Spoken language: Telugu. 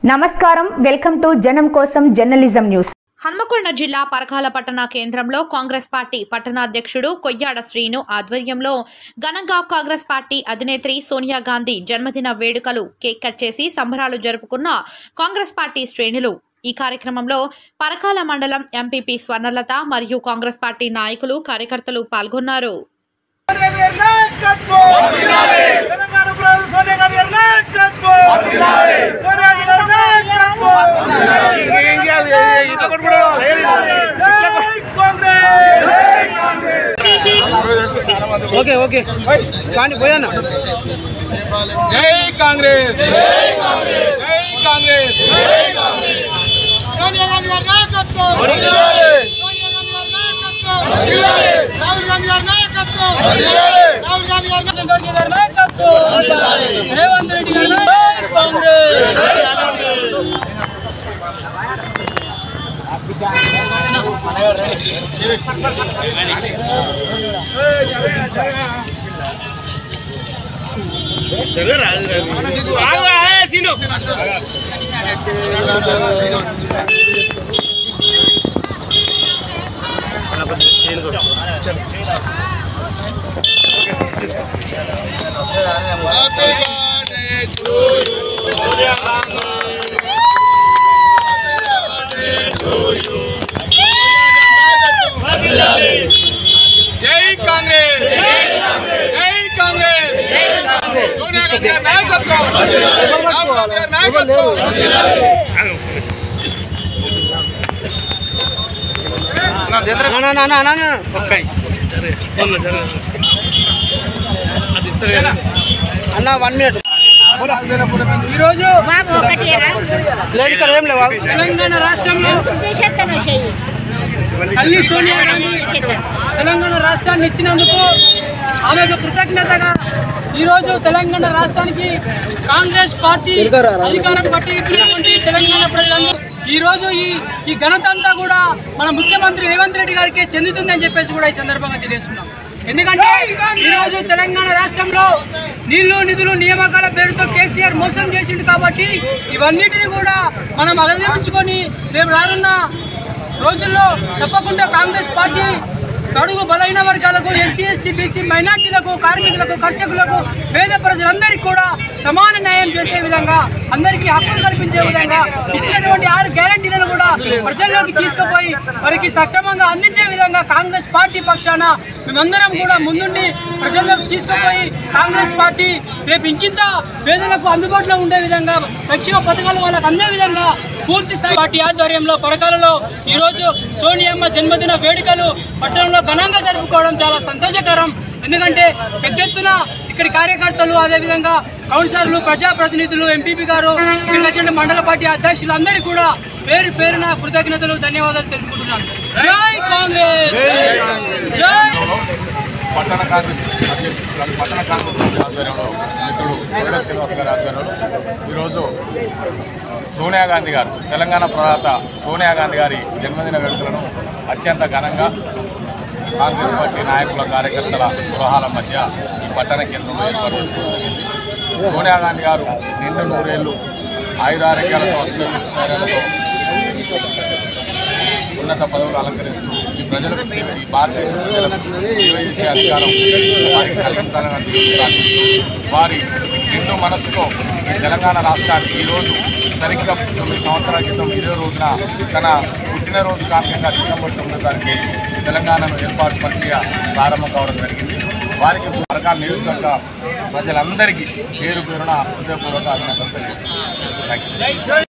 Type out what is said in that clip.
నమస్కారం వెల్కమ్ టు జనం కోసం జర్నలిజం న్యూస్ హన్మకొండ జిల్లా పరకాల పట్టణ కేంద్రంలో కాంగ్రెస్ పార్టీ పట్టణాధ్యక్షుడు కొయ్యాడ శ్రీను ఆధ్వర్యంలో ఘనంగా కాంగ్రెస్ పార్టీ అధినేత్రి సోనియా గాంధీ జన్మదిన వేడుకలు కేక్ కట్ చేసి సంబరాలు జరుపుకున్న కాంగ్రెస్ పార్టీ శ్రేణులు ఈ కార్యక్రమంలో పరకాల మండలం ఎంపీపీ స్వర్ణలత మరియు కాంగ్రెస్ పార్టీ నాయకులు కార్యకర్తలు పాల్గొన్నారు తెలంగాణ ప్రజలు సోనియా గాంధీ గారి నాయకత్వం సోనియా గాంధీ గారి నాయకత్వం జై కాంగ్రెస్ ఓకే ఓకే కానీ పోయానా జై కాంగ్రెస్ జై కాంగ్రెస్ జై కాంగ్రెస్ సోనియా గాంధీ గారి నాయకత్వం సోనియా గాంధీ గారి నాయకత్వం రాహుల్ గాంధీ గారి నాయకత్వం రాహుల్ గాంధీ గారి నాయకత్వం రేవంత్ రెడ్డి గారు జై కాంగ్రెస్ జై కాంగ్రెస్ జై కాంగ్రెస్ సోనియా గాంధీ గారి నాయకత్వం రాహుల్ గాంధీ గారి నాయకత్వం నా, నా, నా, నా, నా. అన్న వన్ మినిట్ ఈరోజు లేదు ఇక్కడ ఏం లేవా తెలంగాణ రాష్ట్రంలో తల్లి సోనియా గాంధీ తెలంగాణ రాష్ట్రాన్ని ఇచ్చినందుకు ఆమెకు కృతజ్ఞతగా ఈరోజు తెలంగాణ రాష్ట్రానికి కాంగ్రెస్ పార్టీ అధికారం పట్టినటువంటి తెలంగాణ ప్రజలందరూ ఈ రోజు ఈ ఈ ఘనత అంతా కూడా మన ముఖ్యమంత్రి రేవంత్ రెడ్డి గారికి చెందుతుందని చెప్పేసి కూడా ఈ సందర్భంగా తెలియజేస్తున్నాం ఎందుకంటే ఈ రోజు తెలంగాణ రాష్ట్రంలో నీళ్లు నిధులు నియామకాల పేరుతో కేసీఆర్ మోసం చేసిండు కాబట్టి ఇవన్నిటిని కూడా మనం అగదించుకొని రేపు రానున్న రోజుల్లో తప్పకుండా కాంగ్రెస్ పార్టీ బడుగు బలైన వర్గాలకు ఎస్సీ ఎస్టీ బీసీ మైనార్టీలకు కార్మికులకు కర్షకులకు పేద ప్రజలందరికీ కూడా సమాన న్యాయం చేసే విధంగా అందరికీ హక్కులు కల్పించే విధంగా ఇచ్చినటువంటి ఆరు గ్యారంటీలను కూడా ప్రజల్లోకి తీసుకుపోయి వారికి సక్రమంగా అందించే విధంగా కాంగ్రెస్ పార్టీ పక్షాన మేమందరం కూడా ముందుండి ప్రజల్లోకి తీసుకుపోయి కాంగ్రెస్ పార్టీ రేపు ఇంకింత పేదలకు అందుబాటులో ఉండే విధంగా సంక్షేమ పథకాలు వాళ్ళకు అందే విధంగా పూర్తి స్థాయి పార్టీ ఆధ్వర్యంలో పరకాలలో ఈరోజు సోనియమ్మ జన్మదిన వేడుకలు పట్టణంలో ఘనంగా జరుపుకోవడం చాలా సంతోషకరం ఎందుకంటే పెద్ద ఎత్తున ఇక్కడి కార్యకర్తలు అదేవిధంగా కౌన్సిలర్లు ప్రజాప్రతినిధులు ఎంపీపీ గారు ఇక్కడ వచ్చిన మండల పార్టీ అధ్యక్షులు అందరికీ కూడా పేరు పేరున కృతజ్ఞతలు ధన్యవాదాలు తెలుపుకుంటున్నాను జై కాంగ్రెస్ జై పట్టణ కాంగ్రెస్ అధ్యక్షుడు పట్టణ కాంగ్రెస్ ఆధ్వర్యంలో మిత్రుడు కోడ శ్రీనివాస్ గారి ఆధ్వర్యంలో ఈరోజు సోనియా గాంధీ గారు తెలంగాణ ప్రదాత సోనియా గాంధీ గారి జన్మదిన వేడుకలను అత్యంత ఘనంగా కాంగ్రెస్ పార్టీ నాయకుల కార్యకర్తల గృహాల మధ్య ఈ పట్టణ కేంద్రంలో ఏర్పాటు చేసుకోవడం జరిగింది సోనియా గాంధీ గారు నిండు నూరేళ్లు ఆయురారోగ్యాలతో అష్టైశ్వర్యాలతో ఉన్నత పదవులు అలంకరిస్తూ ఈ ప్రజలకు సేవ ఈ భారతదేశ ప్రజలకు సేవ చేసే అధికారం వారికి కలిగించాలని అర్థిస్తూ వారి నిండు మనసుతో ఈ తెలంగాణ రాష్ట్రానికి ఈరోజు సరిగ్గా తొమ్మిది సంవత్సరాల క్రితం ఇదే రోజున తన పుట్టినరోజు కారణంగా డిసెంబర్ తొమ్మిదో తారీఖు తెలంగాణను ఏర్పాటు ప్రక్రియ ప్రారంభం కావడం జరిగింది వారికి రకాల నియోజకవర్గ ప్రజలందరికీ పేరు పేరున హృదయపూర్వక అభినందనలు తెలియజేస్తున్నాను థ్యాంక్ యూ